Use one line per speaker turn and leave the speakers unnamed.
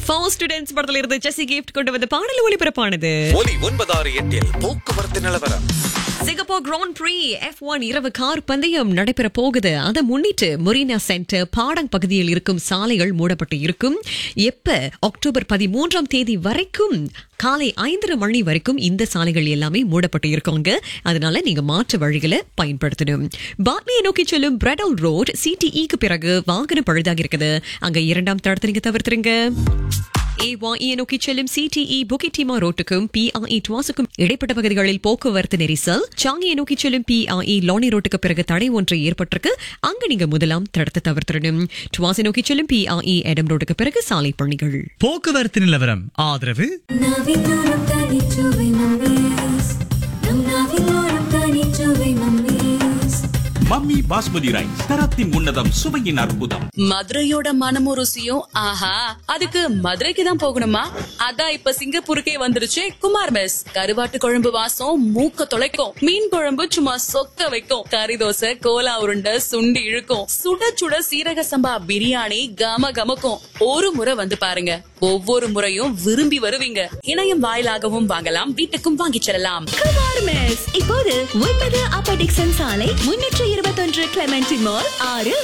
for students படத்துல இருந்து ஜெசி gift கொண்டு வந்த பாடல் ஒளிபரப்பானது
ஒலி ஒன்பதாறு எட்டில் போக்குவரத்து நிலவரம்
Singapore grand prix F one இரவு கார் பந்தயம் நடைபெற போகுது அதை முன்னிட்டு மொரினா சென்டர் பாடங் பகுதியில் இருக்கும் சாலைகள் மூடப்பட்டு இருக்கும் எப்ப அக்டோபர் பதிமூன்றாம் தேதி வரைக்கும் காலை ஐந்தரை மணி வரைக்கும் இந்த சாலைகள் எல்லாமே மூடப்பட்டு இருக்காங்க அதனால நீங்க மாற்று வழிகளை பயன்படுத்தணும் பாட்லியை நோக்கி செல்லும் பிரெடல் ரோட் சிடிஇக்கு பிறகு வாகனம் பழுதாக இருக்குது அங்க இரண்டாம் தடத்தை நீங்க தவிர்த்துருங்க ஏவாஇயை நோக்கி செல்லும் சிடிஇ புகிட்டிமா ரோட்டுக்கும் பிஆஇ டுவாசுக்கும் இடைப்பட்ட பகுதிகளில் போக்குவரத்து நெரிசல் சாங்கியை நோக்கி செல்லும் பிஆஇ லானி ரோட்டுக்கு பிறகு தடை ஒன்று ஏற்பட்டிருக்கு அங்க நீங்க முதலாம் தடத்தை தவிர்த்திடணும் டுவாசை நோக்கி செல்லும் பிஆஇ எடம் ரோட்டுக்கு பிறகு சாலை பணிகள்
போக்குவரத்து நிலவரம் ஆதரவு
நாவிலோரம் தனிச்சுவை மம்மீஸ் நம் நாவிலோரம் தனிச்சுவை மம்மீஸ்
மம்மி பாஸ்மதி ரைஸ் தரத்தின் உன்னதம் சுவையின் அற்புதம்
மதுரையோட மனமும் ருசியும் ஆஹா அதுக்கு மதுரைக்கு தான் போகணுமா அதான் இப்ப சிங்கப்பூருக்கே வந்துருச்சு குமார் மெஸ் கருவாட்டு குழம்பு வாசம் மூக்க தொலைக்கும் மீன் குழம்பு சும்மா சொக்க வைக்கும் கறி தோசை கோலா உருண்டை சுண்டி இழுக்கும் சுட சுட சீரக சம்பா பிரியாணி கம கமக்கும் ஒரு முறை வந்து பாருங்க ஒவ்வொரு முறையும் விரும்பி வருவீங்க இணையம் வாயிலாகவும் வாங்கலாம் வீட்டுக்கும் வாங்கிச் செல்லலாம்
குமார் மெஸ் இப்போது ஒன்பது அப்ப டிக்சன் சாலை முன்னூற்று இருபத்தொன்று கிளமெண்டி மால் ஆறு